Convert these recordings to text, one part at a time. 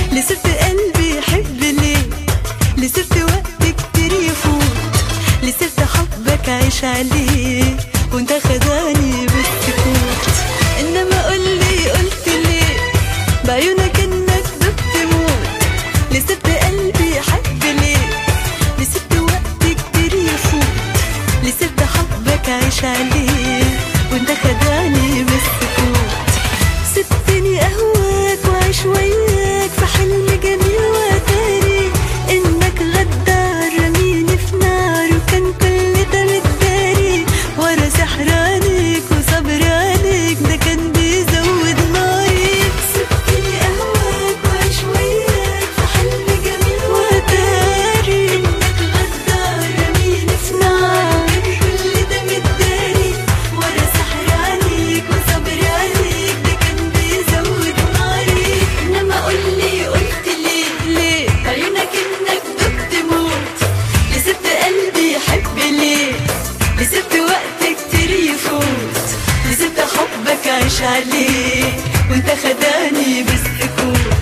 لسبت قلبي يحب ليه لسبت وقت كتير يفوت لسبت حبك عيش عليه وانت خداني بالسكوت انما قولي قلت ليه بعيونك انك دبت موت لسبت قلبي يحب ليه لسبت وقت كتير يفوت لسبت حبك عيش عليه وانت خداني بالسكوت سبتني اهواك وعيش وياك في حلم جميل واتاري انك غدار رميني في نار وكان كل ده متداري ورا سحرانك وصبر عليك ده كان بيزود ناري سبتني اهواك وعيش وياك في حلم جميل واتاري انك غدار رميني في نار كل ده متداري ورا سحرانك وصبر عليك ده كان بيزود ناري انما قولي قلت ليه ليه عيونك انك دبت موت لسبت قلبي يحب ليه لسبت وقت كتير يفوت لسبت حبك عيش عليه وانت خداني بالسكوت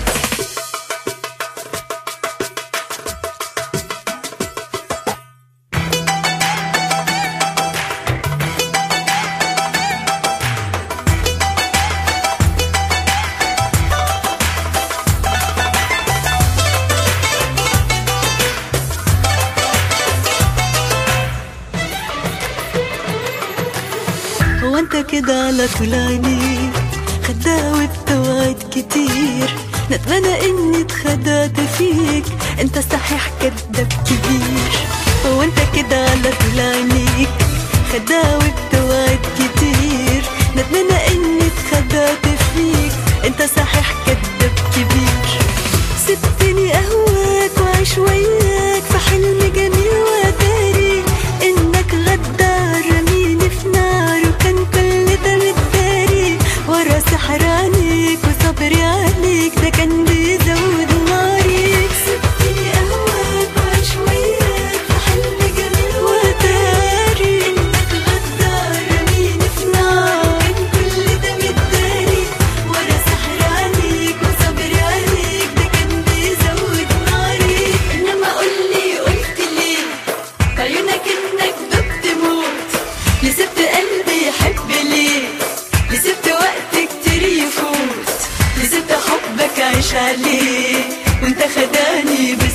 هو انت كده على طول عينيك خداع وبتوعد كتير ندمانة اني اتخدعت فيك انت صحيح كداب كبير هو انت كده على طول عينيك خداع وبتوعد كتير ندمانة اني اتخدعت فيك انت صحيح كداب كبير سبتني اهواك وعيش وياك في حلم جميل واتاري انك غدار رميني في نار وكان كل ده متداري ورا سحرانك وصبري عليك ده كان بيزود ناري سبتني اهواك وعيش وياك في حلم جميل واتاري انك غدار رميني في نار كان كل ده متداري ورا سحرانك وصبري عليك ده كان بيزود ناري انما قولي قلت ليه عيونك انك دبت موت لسبت قلبي يحب ليه لسبت وقت كتير يفوت لسبت حبك عيش عليه وانت خداني